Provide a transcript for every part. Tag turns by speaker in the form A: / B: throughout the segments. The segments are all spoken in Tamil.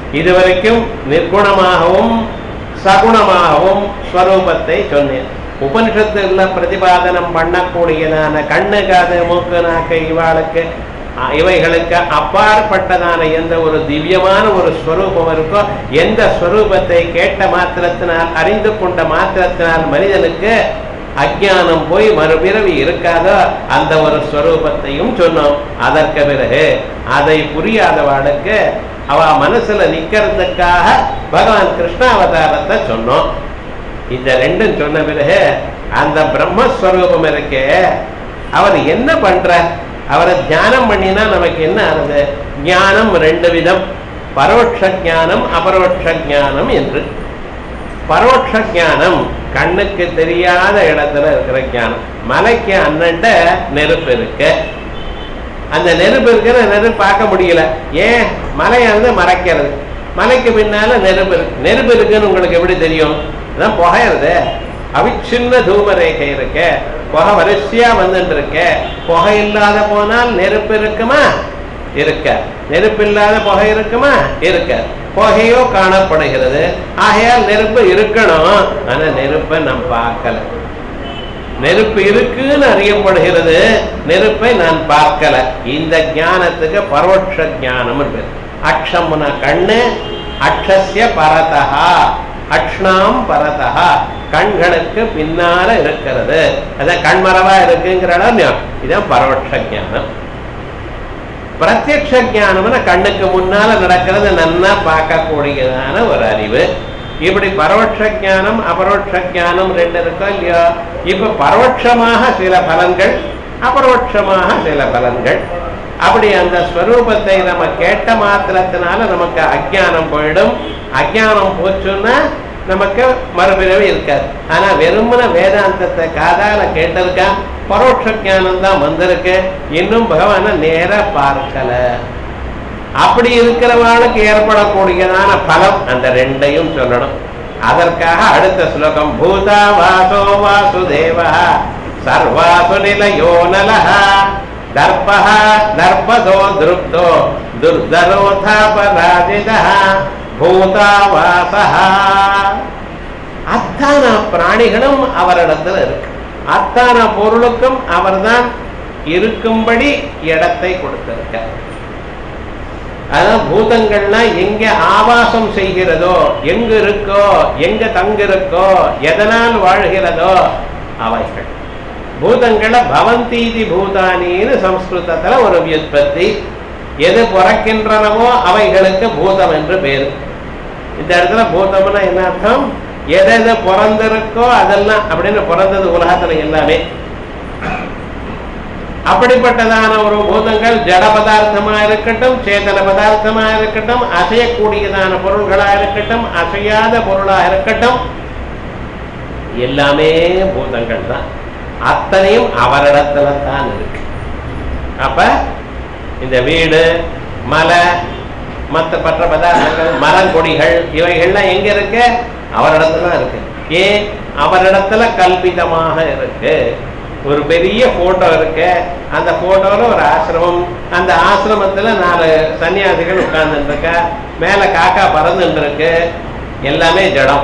A: இதுவரைக்கும் நிர்குணமாகவும் சகுணமாகவும் ஸ்வரூபத்தை சொன்னேன் உபனிஷத்துல பிரதிபாதனம் பண்ணக்கூடியதான கண்ணு காது மூக்கு நாக்கு இவாளுக்கு அ- இவைகளுக்கு அப்பாற்பட்டதான எந்த ஒரு திவ்யமான ஒரு ஸ்வரூபம் இருக்கோ எந்த ஸ்வரூபத்தை கேட்ட மாத்திரத்தினால் அறிந்து கொண்ட மாத்திரத்தினால் மனிதனுக்கு அஜ்ஞானம் போய் மறுபிறவி இருக்காதோ அந்த ஒரு ஸ்வரூபத்தையும் சொன்னோம் அதற்கு பிறகு அதை புரியாதவாளுக்கு அவ மனசுல நிக்கிறதுக்காக பகவான் கிருஷ்ணாவதாரத்தை சொன்னோம் இந்த ரெண்டும் சொன்ன பிறகு அந்த பிரம்மஸ்வரூபம் இருக்கே அவர் என்ன பண்றார் அவரை தியானம் பண்ணினா நமக்கு என்ன ஆகுது ஞானம் ரெண்டு விதம் பரோட்ச ஞானம் அபரோட்ச ஞானம் என்று பரோட்ச ஞானம் கண்ணுக்கு தெரியாத இடத்துல இருக்கிற ஞானம் மலைக்கு அண்ணன்ட்ட நெருப்பு இருக்கு அந்த நெருப்பு இருக்கிற நெருப்பு பார்க்க முடியல ஏன் மலையை வந்து மறைக்கிறது மலைக்கு பின்னால நெருப்பு இருக்கு நெருப்பு இருக்குன்னு உங்களுக்கு எப்படி தெரியும் அதான் புகையிறது அவிச்சின்ன தூம ரேகை இருக்கு புகை வரிசையா வந்துட்டு இருக்கு புகை இல்லாத போனால் நெருப்பு இருக்குமா இருக்க நெருப்பு இல்லாத புகை இருக்குமா இருக்க புகையோ காணப்படுகிறது ஆகையால் நெருப்பு இருக்கணும் ஆனா நெருப்பை நாம் பார்க்கல நெருப்பு இருக்குன்னு அறியப்படுகிறது நெருப்பை நான் பார்க்கல இந்த ஞானத்துக்கு பரோட்ச ஞானம் பேர் அக்ஷம்னா கண்ணு அக்ஷஸ்ய பரதா அக்ஷ்ணாம் பரதா கண்களுக்கு பின்னால இருக்கிறது அதான் கண்மரவா இருக்குங்கிற இடம் இதான் பரோட்ச ஞானம் பிரத்யக்ஷ ஞானம்னா கண்ணுக்கு முன்னால நடக்கிறது நன்னா பார்க்கக்கூடியதான ஒரு அறிவு இப்படி பரோட்ச ஞானம் அபரோட்ச ஞானம் ரெண்டு இருக்கோ இல்லையோ இப்ப பரோட்சமாக சில பலன்கள் அபரோட்சமாக சில பலன்கள் அப்படி அந்த ஸ்வரூபத்தை நம்ம கேட்ட மாத்திரத்தினால நமக்கு அஜ்ஞானம் போயிடும் அஜ்ஞானம் போச்சுன்னா நமக்கு மறுபிறவி இருக்காது ஆனா வெறுமன வேதாந்தத்தை காதால கேட்டிருக்கா பரோட்ச ஞானம் தான் வந்திருக்கு இன்னும் பகவான நேரா பார்க்கல அப்படி இருக்கிறவனுக்கு ஏற்படக்கூடியதான பலம் அந்த ரெண்டையும் சொல்லணும் அதற்காக அடுத்த ஸ்லோகம் பூதா வாசோ வாசுதேவ சர்வாசு நிலையோ நலஹ தர்பஹ தர்பதோ திருப்தோ துர்தரோதாபராஜித பூதா வாசஹ அத்தான பிராணிகளும் அவரிடத்துல இருக்கு அத்தான பொருளுக்கும் அவர்தான் இருக்கும்படி இடத்தை கொடுத்திருக்கார் அதான் பூதங்கள்லாம் எங்க ஆவாசம் செய்கிறதோ எங்க இருக்கோ எங்க தங்கிருக்கோ எதனால் வாழ்கிறதோ அவைகள் பூதங்களை பவந்தீதி பூதானின்னு சம்ஸ்கிருதத்துல ஒரு வியுற்பத்தி எது பிறக்கின்றனவோ அவைகளுக்கு பூதம் என்று பேரு இந்த இடத்துல பூதம்னா என்ன அர்த்தம் எது எது பிறந்திருக்கோ அதெல்லாம் அப்படின்னு பிறந்தது உலகத்துல எல்லாமே அப்படிப்பட்டதான ஒரு பூதங்கள் ஜட பதார்த்தமா இருக்கட்டும் சேதன பதார்த்தமா இருக்கட்டும் அசையக்கூடியதான பொருள்களா இருக்கட்டும் அசையாத பொருளா இருக்கட்டும் எல்லாமே பூதங்கள் தான் அத்தனையும் அவரிடத்துல தான் இருக்கு அப்ப இந்த வீடு மலை மற்ற மற்ற பதார்த்தங்கள் மரங்கொடிகள் இவைகள்லாம் எங்க இருக்கு அவரிடத்துல தான் இருக்கு ஏன் அவரிடத்துல கல்பிதமாக இருக்கு ஒரு பெரிய போட்டோ இருக்கு அந்த போட்டோல ஒரு ஆசிரமம் அந்த ஆசிரமத்துல நாலு சன்னியாசிகள் உட்கார்ந்துட்டு இருக்க மேல காக்கா பறந்துட்டு இருக்கு எல்லாமே ஜடம்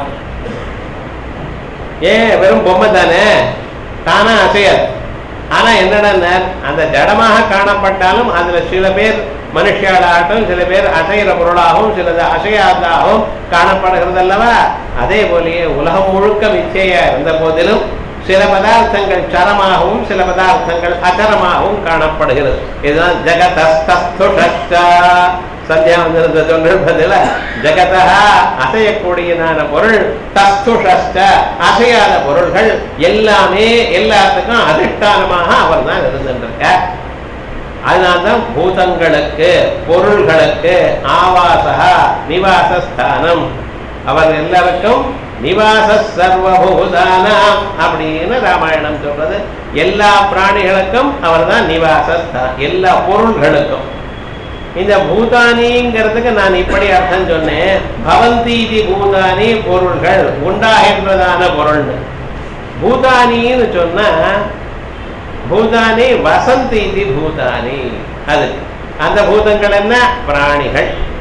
A: ஏன் வெறும் பொம்மை தானே தானா அசையாது ஆனா என்னடா அந்த ஜடமாக காணப்பட்டாலும் அதுல சில பேர் மனுஷியாளாகட்டும் சில பேர் அசைகிற பொருளாகவும் சிலது அசையாதாகவும் காணப்படுகிறது அல்லவா அதே போலயே உலகம் முழுக்க மிச்சையா இருந்த போதிலும் சில பதார்த்தங்கள் சரமாகவும் சில பதார்த்தங்கள் அச்சரமாகவும் காணப்படுகிறது இதுதான் ஜெகதஸ்துஷா சந்தியாவந்தனத்தை சொல்றதுல ஜெகதா அசையக்கூடியதான பொருள் தஸ்துஷஸ்ட அசையாத பொருள்கள் எல்லாமே எல்லாத்துக்கும் அதிஷ்டானமாக அவர் தான் இருந்துருக்க அதனால்தான் பூதங்களுக்கு பொருள்களுக்கு ஆவாசா நிவாசஸ்தானம் அவர் எல்லாருக்கும் நிவாச சர்வபூதானாம் அப்படின்னு ராமாயணம் சொல்றது எல்லா பிராணிகளுக்கும் அவர் தான் நிவாசஸ்தான் எல்லா பொருள்களுக்கும் இந்த பூதானிங்கிறதுக்கு நான் இப்படி அர்த்தம் சொன்னேன் பவந்தீதி பூதானி பொருள்கள் உண்டாகின்றதான பொருள்னு பூதானின்னு சொன்னா பூதானி வசந்தீதி பூதானி அது அந்த பூதங்கள் என்ன பிராணிகள்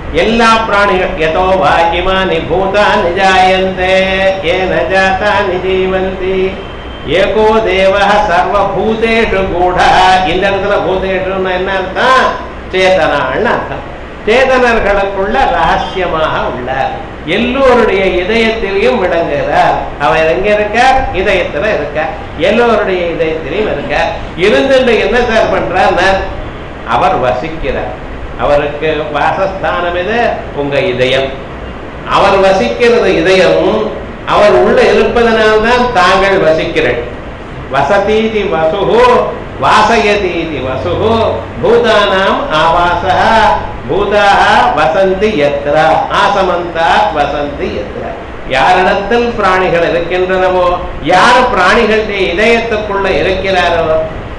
A: எல்லா பிராணிகள் எதோ வாக்கிமானி பூதானி ஜாயந்தே ஏன ஜாதானி ஜீவந்தி ஏகோ தேவ சர்வபூதேஷு கூட இந்த இடத்துல பூதேஷுன்னு என்ன அர்த்தம் சேதனான்னு அர்த்தம் சேதனர்களுக்குள்ள ரகசியமாக உள்ளார் எல்லோருடைய இதயத்திலையும் விளங்குகிறார் அவர் எங்க இருக்கார் இதயத்துல இருக்கார் எல்லோருடைய இதயத்திலையும் இருக்கார் இருந்துட்டு என்ன சார் பண்றார் அவர் வசிக்கிறார் அவருக்கு வாசஸ்தானம் எது உங்க இதயம் அவர் வசிக்கிறது இதயம் அவர் உள்ள இருப்பதனால்தான் தாங்கள் வசிக்கிறேன் வசதீதி வசுகு வாசயதீதி வசுகு பூதானாம் ஆவாச பூதாக வசந்தி எத்திர ஆசமந்தா வசந்தி எத்திர யாரிடத்தில் பிராணிகள் இருக்கின்றனவோ யார் பிராணிகளுடைய இதயத்துக்குள்ள இருக்கிறாரோ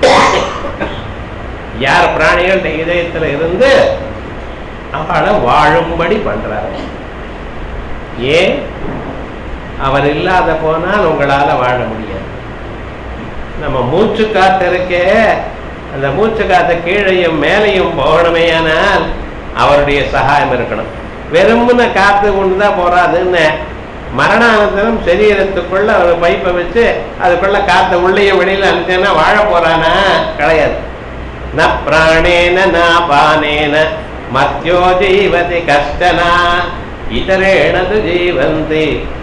A: யார் பிராணிகளுடைய இதயத்துல இருந்து அவளை வாழும்படி பண்றாரு ஏன் அவர் இல்லாத போனால் உங்களால வாழ முடியாது நம்ம மூச்சு காத்து இருக்கே அந்த மூச்சு காத்து கீழையும் மேலையும் போகணுமே ஆனால் அவருடைய சகாயம் இருக்கணும் வெறும்னு காத்து கொண்டுதான் போறாதுன்னு மரணானந்தரம் சரீரத்துக்குள்ள ஒரு பைப்பை வச்சு அதுக்குள்ள காத்த உள்ளேயும் வெளியில அனுப்பிச்சேன்னா வாழ போறானா கிடையாது ந பிராணேன ந பானேன மத்தியோ ஜீவதி கஷ்டனா இதரேணது ஜீவந்தி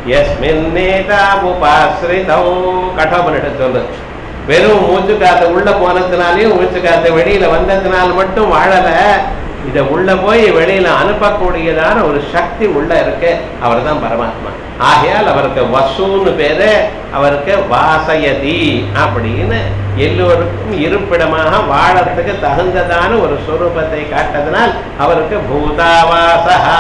A: எஸ்மின்னேதாபுபாசிரிதோ கட்டோபனிட்டு சொல்லு வெறும் மூச்சு காத்து உள்ள போனதுனாலையும் மூச்சு காத்து வெளியில வந்ததுனால மட்டும் வாழல இத உள்ள போய் வெளியில அனுப்பக்கூடியதான ஒரு சக்தி உள்ள இருக்கு அவர் தான் பரமாத்மா ஆகையால் அவருக்கு வசுன்னு பேரு அவருக்கு வாசயதி அப்படின்னு எல்லோருக்கும் இருப்பிடமாக வாழறதுக்கு தகுந்ததான ஒரு சுரூபத்தை காட்டதனால் அவருக்கு பூதாவாசகா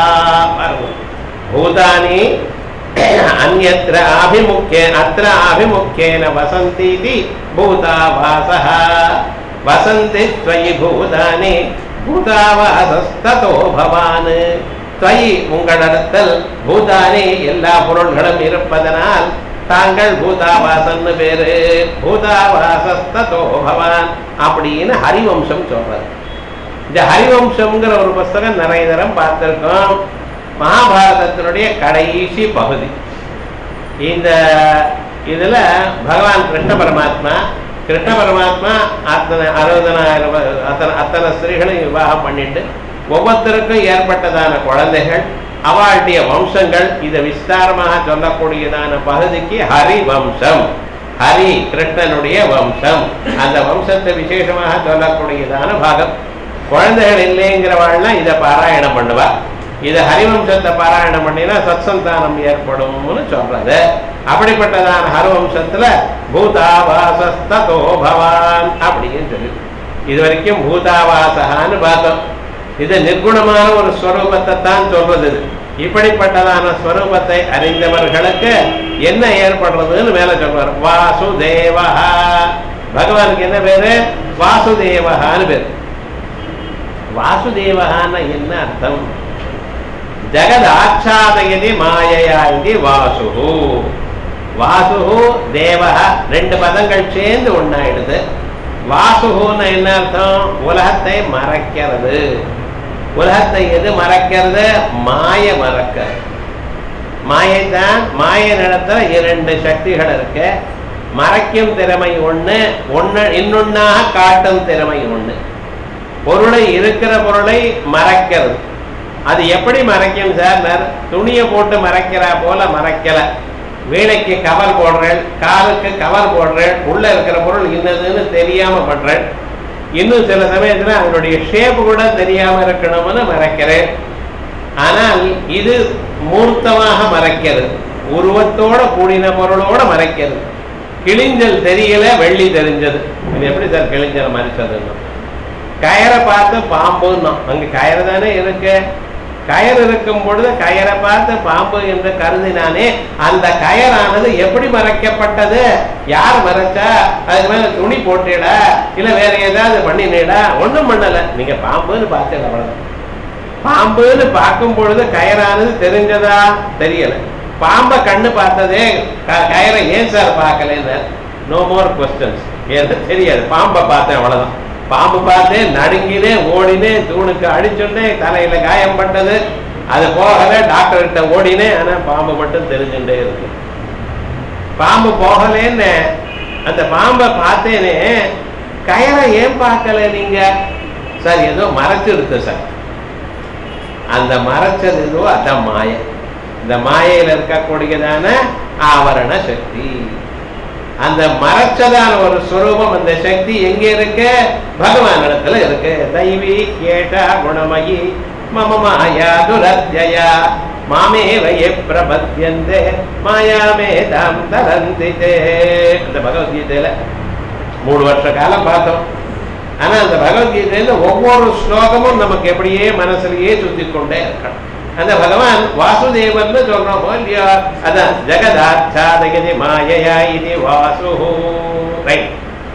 A: பூதானி அந்யத்ர ஆபிமுக்கிய அத்திர ஆபிமுக்கியேன வசந்தீதி பூதாவாசः வசந்தி त्वयि பூதானி பூதாவாசஸ்ததோ பவான் त्वयि உங்களிடத்தில் பூதானி எல்லா பொருள்களும் இருப்பதனால் தாங்கள் பூதாவாசன்னு பேரு பூதாவாசஸ்ததோ பவான் அப்படின்னு ஹரிவம்சம் சொல்றது இந்த ஹரிவம்சம்ங்கிற ஒரு புஸ்தகம் நிறைய தரம் பார்த்திருக்கோம் மகாபாரதத்தினுடைய கடைசி பகுதி இந்த இதுல பகவான் கிருஷ்ண பரமாத்மா கிருஷ்ண பரமாத்மா அத்தனை அறுபதனாயிரம் வ- அத்தனை அத்தனை ஸ்திரீகளையும் விவாகம் பண்ணிட்டு ஒவ்வொருத்தருக்கும் ஏற்பட்டதான குழந்தைகள் அவளுடைய வம்சங்கள் இதை விஸ்தாரமாக சொல்லக்கூடியதான பகுதிக்கு ஹரி வம்சம் ஹரி கிருஷ்ணனுடைய வம்சம் அந்த வம்சத்தை விசேஷமாக சொல்லக்கூடியதான பாகம் குழந்தைகள் இல்லைங்கிறவாள்லாம் இதை பாராயணம் பண்ணுவா இதை ஹரிவம்சத்தை பாராயணம் பண்ணினா சத்சந்தானம் ஏற்படும்னு சொல்றது அப்படிப்பட்டதான ஹரிவம்சத்துல பூதாவாசஸ்தோ பவான் அப்படின்னு சொல்லி இது வரைக்கும் பூதாவாசகான்னு பார்த்தோம் இது நிர்குணமான ஒரு ஸ்வரூபத்தை தான் சொல்றது இது இப்படிப்பட்டதான ஸ்வரூபத்தை அறிந்தவர்களுக்கு என்ன ஏற்படுறதுன்னு மேல சொல்றார் வாசுதேவா பகவானுக்கு என்ன பேரு வாசுதேவகான்னு பேரு வாசுதேவகான்னு என்ன அர்த்தம் ஜெகத் ஆச்சாதயதி மாயையா இது வாசுகு வாசுகு தேவஹ ரெண்டு பதங்கள் சேர்ந்து ஒண்ணாயிடுது வாசுகுன்னு என்ன அர்த்தம் உலகத்தை மறைக்கிறது உலகத்தை எது மறைக்கிறது மாய மறக்கிறது மாயை தான் மாய நடத்துல இரண்டு சக்திகள் இருக்கு மறைக்கும் திறமை ஒண்ணு ஒண்ணு இன்னொன்னாக காட்டும் திறமை ஒண்ணு பொருளை இருக்கிற பொருளை மறைக்கிறது அது எப்படி மறைக்கும் சார் துணியை போட்டு மறைக்கிறா போல மறைக்கல வீணைக்கு கவர் போடுறேன் காலுக்கு கவர் போடுறேன் உள்ள இருக்கிற பொருள் இன்னதுன்னு தெரியாம பண்றேன் இன்னும் சில சமயத்துல அதனுடைய ஷேப் கூட தெரியாம இருக்கணும்னு மறைக்கிறேன் ஆனால் இது மூர்த்தமாக மறைக்கிறது உருவத்தோட கூடின பொருளோட மறைக்கிறது கிழிஞ்சல் தெரியல வெள்ளி தெரிஞ்சது இது எப்படி சார் கிழிஞ்சல் மறைச்சதுன்னு கயரை பார்த்து பாம்புன்னோம் அங்க கயறு தானே இருக்கு கயர் இருக்கும் பொழுது கயரை பார்த்து பாம்பு என்று கருதினானே அந்த கயரானது எப்படி மறைக்கப்பட்டது யார் மறைச்சா அதுக்கு மேல துணி போட்டேடா இல்ல வேற ஏதாவது பண்ணினேடா ஒண்ணும் பண்ணல நீங்க பாம்புன்னு பார்த்தேன் அவ்வளவுதான் பாம்புன்னு பார்க்கும் பொழுது கயரானது தெரிஞ்சதா தெரியல பாம்பை கண்ணு பார்த்ததே க- கயரை ஏன் சார் பார்க்கலன்னு நோ மோர் கொஸ்டின்ஸ் எனக்கு தெரியாது பாம்பை பார்த்தேன் அவ்வளவுதான் பாம்பு பார்த்தேன் நடுங்கினேன் ஓடினேன் தூணுக்கு அடிச்சுட்டேன் தலையில காயம் பட்டது அது போகல டாக்டர் கிட்ட ஓடினேன் ஆனா பாம்பு மட்டும் தெரிஞ்சுட்டே இருக்கு பாம்பு போகலன்னு அந்த பாம்பை பார்த்தேனே கயரை ஏன் பார்க்கல நீங்க சார் ஏதோ மறைச்சிடுது சார் அந்த மறைச்சது ஏதோ அதான் மாயை இந்த மாயையில இருக்கக்கூடியதான ஆவரண சக்தி அந்த மறைச்சதான ஒரு ஸ்வரூபம் அந்த சக்தி எங்க இருக்கு பகவான் இடத்துல இருக்கு தெய்வி கேட்டா குணமயி மம மாயா துரத்யா மாமேவய பிரபத்யந்தே மாயாமே தாம் தரந்தி தே அந்த பகவத்கீதையில மூணு வருஷ காலம் பார்த்தோம் ஆனா அந்த பகவத்கீதையில ஒவ்வொரு ஸ்லோகமும் நமக்கு எப்படியே மனசுலயே சுத்தி கொண்டே இருக்கணும் அந்த பகவான் வாசுதேவன் சொல்றோமோ இல்லையா அதான் ஜெகதாச்சாதயதி மாயையா இது வாசு ரைட்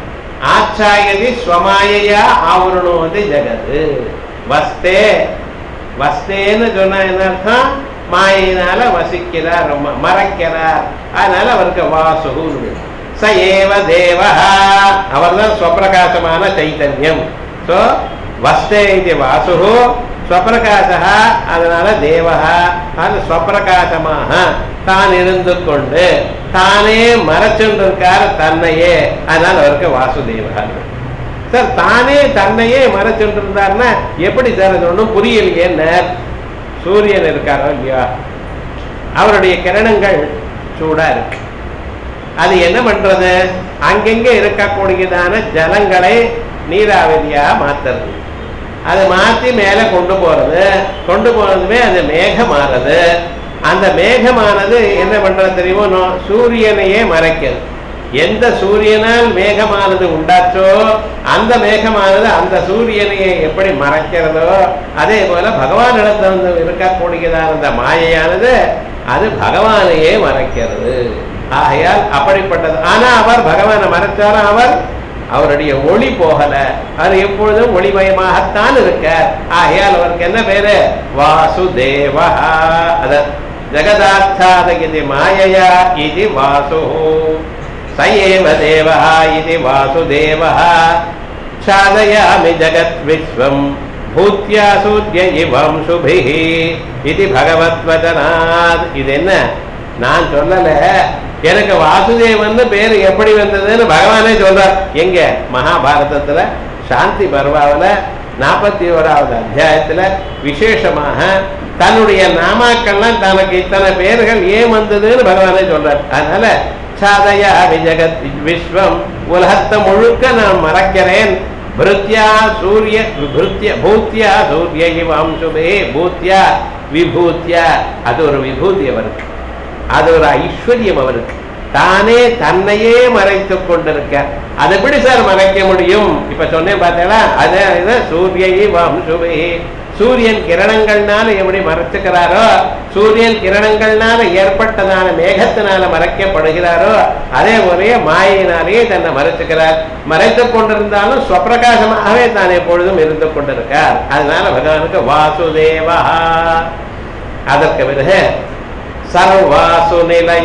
A: ஆச்சாயதி ஸ்வமாயையா ஆவரணோதி ஜெகது வஸ்தே வஸ்தேன்னு சொன்னா என்ன அர்த்தம் மாயினால வசிக்கிறார் ம- மறைக்கிறார் அதனால அவருக்கு வாசுகுன்னு ச ஏவ தேவா அவர்தான் ஸ்வப்பிரகாசமான சைத்தன்யம் சோ வஸ்தே இது வாசுகு ஸ்வப்பிரகாசா அதனால தேவா அது ஸ்வப்பிரகாசமாக தான் இருந்து கொண்டு தானே மறைச்சுட்டு இருக்கார் தன்னையே அதனால அவருக்கு வாசுதேவா சார் தானே தன்னையே மறைச்சுட்டு இருந்தாருன்னா எப்படி சார் அது ஒன்றும் புரியலையே சூரியன் இருக்காரோ இல்லையா அவருடைய கிரணங்கள் சூடா இருக்கு அது என்ன பண்றது அங்கங்க இருக்கக்கூடியதான ஜலங்களை நீராவதியா மாத்துறது அது மாத்தி மேல கொண்டு போறது கொண்டு போனதுமே அது மேகமானது அந்த மேகமானது என்ன பண்றது தெரியுமோ நோ- சூரியனையே மறைக்கிறது எந்த சூரியனால் மேகமானது உண்டாச்சோ அந்த மேகமானது அந்த சூரியனையே எப்படி மறைக்கிறதோ அதே போல பகவானிடத்துல வந்து இருக்கக்கூடியதான அந்த மாயையானது அது பகவானையே மறைக்கிறது ஆகையால் அப்படிப்பட்டது ஆனா அவர் பகவானை மறைச்சாலும் அவர் அவருடைய ஒளி போகல அவர் எப்பொழுதும் ஒளிமயமாகத்தான் இருக்கார் ஆகையால் அவருக்கு என்ன பேரு வாசுதேவா அத ஜெகதார்த்தாத இது மாயையா இது வாசு ச ஏவ தேவா இது வாசுதேவா சாதயாமி ஜகத் விஸ்வம் பூத்யா சூத்ய இவம் சுபிஹி இது பகவத் வதனாத் இது என்ன நான் சொல்லல எனக்கு வாசுதேவன் பேரு எப்படி வந்ததுன்னு பகவானே சொல்றார் எங்க மகாபாரதத்துல சாந்தி பர்வாவில நாற்பத்தி ஓராவது அத்தியாயத்துல விசேஷமாக தன்னுடைய நாமாக்கள்லாம் தனக்கு இத்தனை பேர்கள் ஏன் வந்ததுன்னு பகவானே சொல்றார் அதனால சாதயா விஜகத் விஸ்வம் உலகத்தை முழுக்க நான் மறக்கிறேன் பிருத்யா சூரிய பிருத்ய பூத்யா சூரிய இவம் சுபே பூத்யா விபூத்யா அது ஒரு விபூதி அவருக்கு அது ஒரு ஐஸ்வர்யம் அவருக்கு தானே தன்னையே மறைத்துக் கொண்டிருக்க அது எப்படி சார் மறைக்க முடியும் இப்ப சொன்னேன் பார்த்தீங்களா அது இது சூரிய வம்சுவே சூரியன் கிரணங்கள்னால எப்படி மறைச்சுக்கிறாரோ சூரியன் கிரணங்கள்னால ஏற்பட்டதான மேகத்தினால மறைக்கப்படுகிறாரோ அதே போலயே மாயினாலேயே தன்னை மறைச்சுக்கிறார் மறைத்துக் கொண்டிருந்தாலும் ஸ்வப்பிரகாசமாகவே தான் எப்பொழுதும் இருந்து கொண்டிருக்கார் அதனால பகவானுக்கு வாசுதேவா அதற்கு பிறகு சர்வாசு நிலைய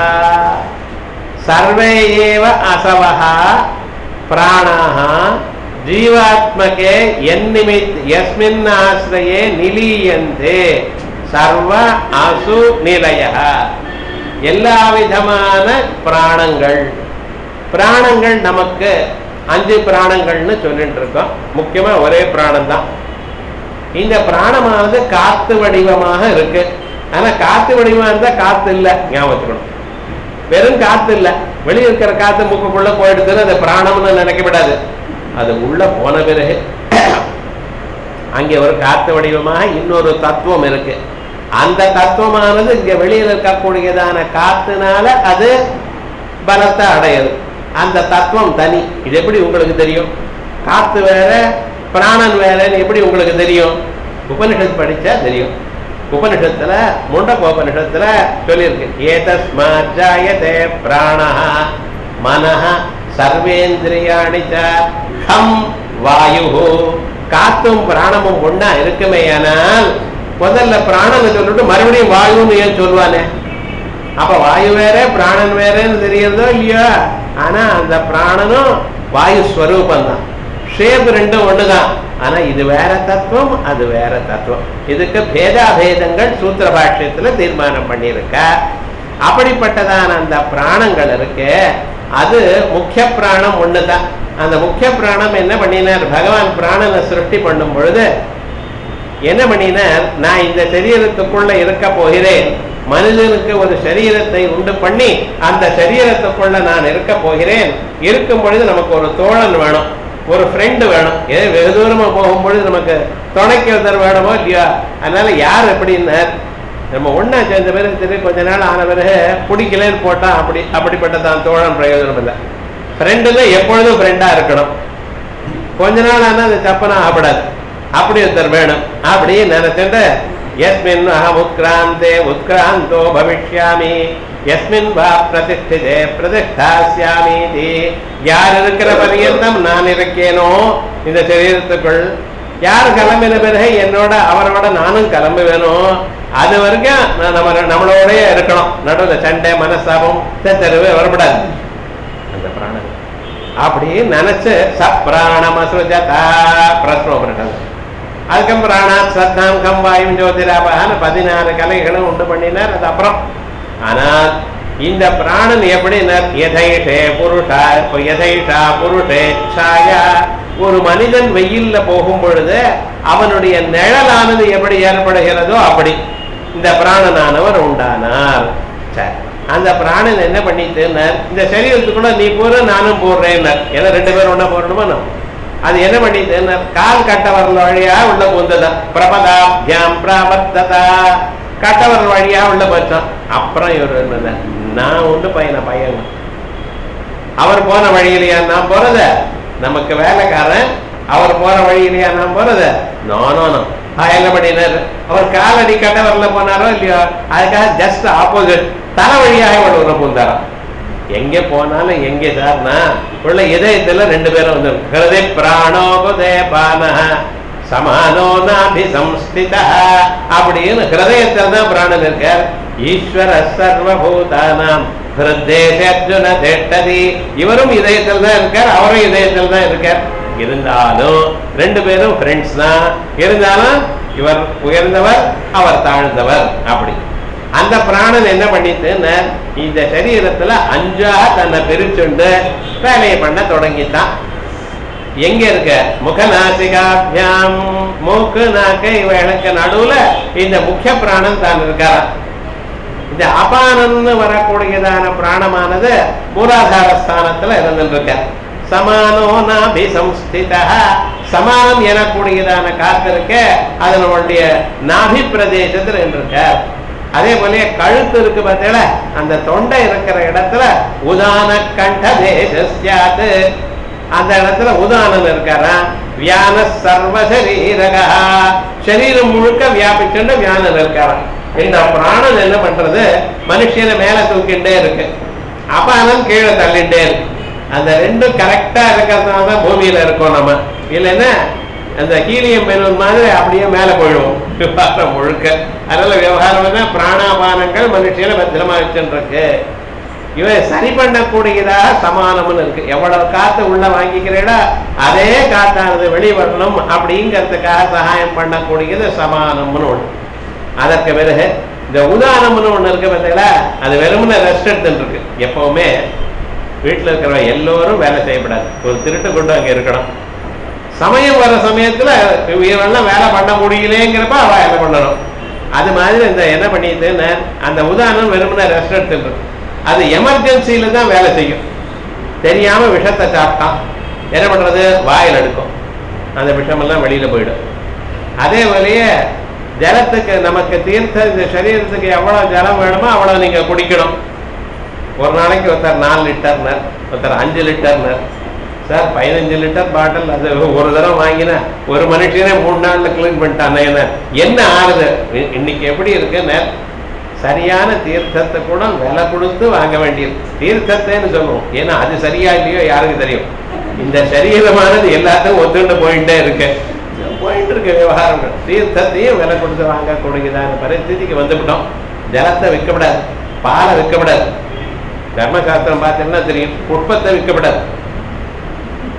A: சர்வே ஏவ அசவः பிராணாः ஜீவாத்மகே எந்நிமித் எஸ்மின் ஆசிரயே நிலீயந்தே சர்வ அசு நிலைய எல்லா விதமான பிராணங்கள் பிராணங்கள் நமக்கு அஞ்சு பிராணங்கள்னு சொல்லிட்டு இருக்கோம் முக்கியமா ஒரே பிராணம் தான் இந்த பிராணமானது காத்து வடிவமாக இருக்கு ஆனா காத்து வடிவமா இருந்தா காத்து இல்ல ஞாபகம் வச்சுக்கணும் வெறும் காத்து இல்ல வெளிய இருக்கிற காத்து மூக்குக்குள்ள போயிடுதுன்னு அது பிராணம்னு நினைக்கப்படாது அது உள்ள போன பிறகு அங்கே ஒரு காத்து வடிவமாக இன்னொரு தத்துவம் இருக்கு அந்த தத்துவமானது இங்க வெளியில இருக்கக்கூடியதான காத்துனால அது பலத்தை அடையுது அந்த தத்துவம் தனி இது எப்படி உங்களுக்கு தெரியும் காத்து வேற பிராணன் வேறன்னு எப்படி உங்களுக்கு தெரியும் உபனிஷத் படிச்சா தெரியும் உபனிஷத்துல முண்டகோபனிஷத்துல சொல்லியிருக்கு ஏதஸ்மாத் ஜாயதே பிராணஹ மனஹ சர்வேந்திரியாணி ச ஹம் வாயு காத்தும் பிராணமும் ஒண்ணா இருக்குமேயானால் முதல்ல பிராணனை சொல்லிட்டு மறுபடியும் வாயுன்னு ஏன் சொல்லுவானே அப்ப வாயு வேற பிராணன் வேறன்னு தெரியறதோ இல்லையோ ஆனா அந்த பிராணனும் வாயு ஸ்வரூபம் தான் ஷேப் ரெண்டும் ஒண்ணுதான் ஆனா இது வேற தத்துவம் அது வேற தத்துவம் இதுக்கு பேதாபேதங்கள் சூத்திர பாஷ்யத்துல தீர்மானம் பண்ணியிருக்கா அப்படிப்பட்டதான அந்த பிராணங்கள் இருக்கு அது முக்கிய பிராணம் ஒண்ணுதான் அந்த முக்கிய பிராணம் என்ன பண்ணினார் பகவான் பிராணனை சிருஷ்டி பண்ணும் பொழுது என்ன பண்ணினார் நான் இந்த சரீரத்துக்குள்ள இருக்க போகிறேன் மனிதனுக்கு ஒரு சரீரத்தை உண்டு பண்ணி அந்த சரீரத்துக்குள்ள நான் இருக்க போகிறேன் இருக்கும் பொழுது நமக்கு ஒரு தோழன் வேணும் ஒரு ஃப்ரெண்டு வேணும் ஏ வெகு தூரமா போகும் பொழுது நமக்கு துணைக்கு ஒருத்தர் வேணுமோ இல்லையா அதனால யார் எப்படின்னார் நம்ம ஒண்ணா சேர்ந்த பிறகு தெரியும் கொஞ்ச நாள் ஆன பிறகு பிடிக்கலன்னு போட்டா அப்படி அப்படிப்பட்ட தான் தோழன் பிரயோஜனம் இல்லை ஃப்ரெண்டுல எப்பொழுதும் ஃப்ரெண்டா இருக்கணும் கொஞ்ச நாள் ஆனா அது தப்பனா ஆகப்படாது அப்படி ஒருத்தர் வேணும் அப்படி நினைச்சுட்டு எஸ்மின் அகம் உத்கிராந்தே உத்கிராந்தோ பவிஷ்யாமி எஸ்மின் வா பிரதிஷ்டிதே பிரதிஷ்டாசியாமி யார் இருக்கிற பரியந்தம் நான் இருக்கேனோ இந்த சரீரத்துக்குள் யார் கிளம்பின பிறகு என்னோட அவரோட நானும் கிளம்புவேணும் அது வரைக்கும் நான் நம்ம நம்மளோடய இருக்கணும் நடுவில் சண்டை மனஸ்தாபம் தெருவே வரப்படாது அந்த பிராணம் அப்படி நினைச்சு சப்ராணமசுஜதா பிரஸ்னோபரிடம் அதுக்கும் பிராணாத் சத்தாம் கம் வாயும் ஜோதிராபான்னு பதினாறு கலைகளும் உண்டு பண்ணினார் அது அப்புறம் ஆனால் இந்த பிராணன் எப்படினார் எதைஷே புருஷா எதைஷா புருஷே சாயா ஒரு மனிதன் வெயில்ல போகும் பொழுது அவனுடைய நிழலானது எப்படி ஏற்படுகிறதோ அப்படி இந்த பிராணனானவர் உண்டானார் சரி அந்த பிராணன் என்ன பண்ணிட்டுனார் இந்த சரீரத்துக்குள்ள நீ போற நானும் போடுறேன்னார் ஏன்னா ரெண்டு பேரும் ஒண்ணா போடணுமா நான் அது என்ன பண்ணிட்டுனார் கால் கட்டவரல் வழியா உள்ள பூந்ததா பிரபதாபியாம் பிராமர்த்ததா கட்டவரல் வழியா உள்ள போச்சான் அப்புறம் இவர் என்ன நான் உண்டு பையனை பையன் அவர் போன வழியிலையா நான் போறத நமக்கு வேலைக்காரன் அவர் போற வழியிலையா நான் போறத நானும் என்ன பண்ணினார் அவர் காலடி கட்டவரல போனாரோ இல்லையோ அதுக்காக ஜஸ்ட் ஆப்போசிட் தலை வழியாக இவ்வளவு உள்ள பூந்தாராம் எங்க போனாலும் எங்க சார்னா உள்ள இதயத்துல ரெண்டு பேரும் வந்து ஹிருதி பிராணோபதே பான சமானோ நாபி சம்ஸ்தித அப்படின்னு ஹிருதயத்தில் தான் பிராணன் இருக்கார் ஈஸ்வர சர்வபூதானாம் ஹிருத்தேச அர்ஜுன தேட்டதி இவரும் இதயத்தில் தான் இருக்கார் அவரும் இதயத்தில் தான் இருக்கார் இருந்தாலும் ரெண்டு பேரும் ஃப்ரெண்ட்ஸ் தான் இருந்தாலும் இவர் உயர்ந்தவர் அவர் தாழ்ந்தவர் அப்படி அந்த பிராணன் என்ன பண்ணிட்டுன்னு இந்த சரீரத்துல அஞ்சா தன்னை பிரிச்சுண்டு வேலையை பண்ண தொடங்கிட்டான் எங்க இருக்க முகநாசிகாபியாம் மூக்கு நாக்கு இவைகளுக்கு நடுவுல இந்த முக்கிய பிராணன் தான் இருக்காரா இந்த அபானன்னு வரக்கூடியதான பிராணமானது மூலாதார ஸ்தானத்துல இருந்துட்டு இருக்க சமானோ நாபி சம்ஸ்தித சமானம் எனக்கூடியதான காத்து இருக்க அதனுடைய நாபி பிரதேசத்துல இருக்க அதே போல கழுத்து இருக்கு பார்த்தீங்களா அந்த தொண்டை இருக்கிற இடத்துல உதான கண்ட தேசஸ்யாது அந்த இடத்துல உதானன் இருக்காரா வியான சர்வ சரீரகா சரீரம் முழுக்க வியாபிச்சுண்டு வியானன் இருக்காராம் இந்த பிராணன் என்ன பண்றது மனுஷனை மேல தூக்கிண்டே இருக்கு அபானம் கீழே தள்ளிண்டே இருக்கு அந்த ரெண்டும் கரெக்டா இருக்கிறதுனால தான் பூமியில இருக்கோம் நம்ம இல்லைன்னா அந்த ஹீலியம் பெலூன் மாதிரி அப்படியே மேல போயிடுவோம் விவகாரம் முழுக்க அதனால விவகாரம் தான் பிராணாபானங்கள் மனுஷியில பத்திரமா வச்சுருக்கு இவன் சரி பண்ணக்கூடியதாக சமானம்னு இருக்கு எவ்வளவு காத்து உள்ள வாங்கிக்கிறேடா அதே காத்தானது வெளி வரணும் அப்படிங்கிறதுக்காக சகாயம் பண்ணக்கூடியது சமானம்னு ஒண்ணு அதற்கு பிறகு இந்த உதாரணம்னு ஒண்ணு இருக்கு பார்த்தீங்களா அது வெறுமனே ரெஸ்ட் எடுத்துட்டு இருக்கு எப்பவுமே வீட்டுல இருக்கிற எல்லோரும் வேலை செய்யப்படாது ஒரு திருட்டு கொண்டு அங்க இருக்கணும் சமயம் வர சமயத்துல இவரெல்லாம் வேலை பண்ண முடியலேங்கிறப்ப அவ என்ன பண்ணணும் அது மாதிரி இந்த என்ன பண்ணிட்டுன்னு அந்த உதாரணம் வெறுமனே ரெஸ்ட் எடுத்துட்டு இருக்கு அது எமர்ஜென்சியில தான் வேலை செய்யும் தெரியாம விஷத்தை சாப்பிட்டான் என்ன பண்றது வாயில் எடுக்கும் அந்த விஷமெல்லாம் வெளியில போயிடும் அதே போலயே ஜலத்துக்கு நமக்கு தீர்த்த இந்த சரீரத்துக்கு எவ்வளவு ஜலம் வேணுமோ அவ்வளவு நீங்க குடிக்கணும் ஒரு நாளைக்கு ஒருத்தர் நாலு லிட்டர்னர் ஒருத்தர் அஞ்சு லிட்டர்னர் சார் பதினஞ்சு லிட்டர் பாட்டில் அது ஒரு தடவை வாங்கினா ஒரு மனுஷனே மூணு நாள்ல கிளீன் பண்ணிட்டானே என்ன என்ன ஆகுது இ- இன்னைக்கு எப்படி இருக்குன்னு சரியான தீர்த்தத்தை கூட விலை கொடுத்து வாங்க வேண்டியது தீர்த்தத்தைன்னு சொல்லுவோம் ஏன்னா அது சரியா இல்லையோ யாருக்கு தெரியும் இந்த சரீரமானது எல்லாத்தையும் ஒத்துண்டு போயிட்டே இருக்கு போயிட்டு இருக்க விவகாரங்கள் தீர்த்தத்தையும் விலை கொடுத்து வாங்கக்கூடியதான பரிஸ்திதிக்கு வந்துவிட்டோம் ஜலத்தை விற்கப்படாது பாலை விற்கப்படாது தர்மசாஸ்திரம் பார்த்தீங்கன்னா தெரியும் புஷ்பத்தை விற்கப்படாது